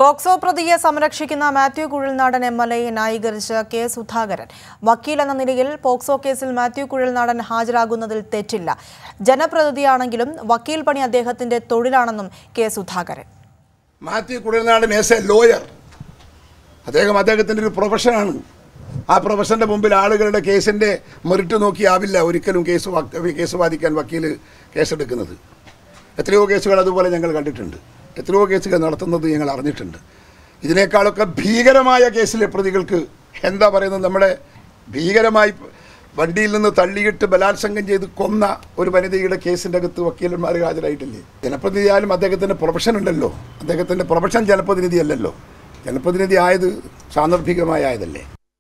POCSO പ്രതിയെ സംരക്ഷിക്കുന്ന Mathew Kuzhalnadan M L എയെ ന്യായീകരിച്ച് കെ സുധാകരൻ വക്കീൽ എന്ന നിലയിൽ പോക്സോ കേസിൽ മാത്യു കുഴൽനാടൻ ഹാജരാകുന്നതിൽ തെറ്റില്ല ജനപ്രതിനിധിയാണെങ്കിലും വക്കീൽ പണി അദ്ദേഹത്തിന്റെ തൊഴിലാണെന്നും K Sudhakaran Mathew Kuzhalnadan as a lawyer അദ്ദേഹം അദ്ദേഹത്തിൻ്റെ ഒരു പ്രൊഫഷനാണ് ആ പ്രൊഫഷൻ്റെ മുമ്പിൽ ആളുകളുടെ കേസിൻ്റെ മെറിറ്റ് നോക്കിയാവില്ല ഒരിക്കലും കേസ് വാ- കേസ് വാദിക്കാൻ വക്കീൽ കേസെടുക്കുന്നത് എത്രയോ കേസുകൾ അതുപോലെ ഞങ്ങൾ കണ്ടിട്ടുണ്ട് എത്രയോ കേസുകൾ നടത്തുന്നത് ഞങ്ങൾ അറിഞ്ഞിട്ടുണ്ട് ഇതിനേക്കാളൊക്കെ ഭീകരമായ കേസിലെ പ്രതികൾക്ക് എന്താ പറയുന്നത് നമ്മുടെ ഭീകരമായി വണ്ടിയിൽ നിന്ന് തള്ളിയിട്ട് ബലാത്സംഗം ചെയ്ത് കൊന്ന ഒരു വനിതയുടെ കേസിൻ്റെ അകത്ത് വക്കീലന്മാർ ഹാജരായിട്ടില്ലേ ജനപ്രതിനിധിയായാലും അദ്ദേഹത്തിൻ്റെ പ്രൊഫഷൻ ഉണ്ടല്ലോ അദ്ദേഹത്തിൻ്റെ പ്രൊഫഷൻ ജനപ്രതിനിധി അല്ലല്ലോ ജനപ്രതിനിധി ആയത് സാന്ദർഭികമായ ആയതല്ലേ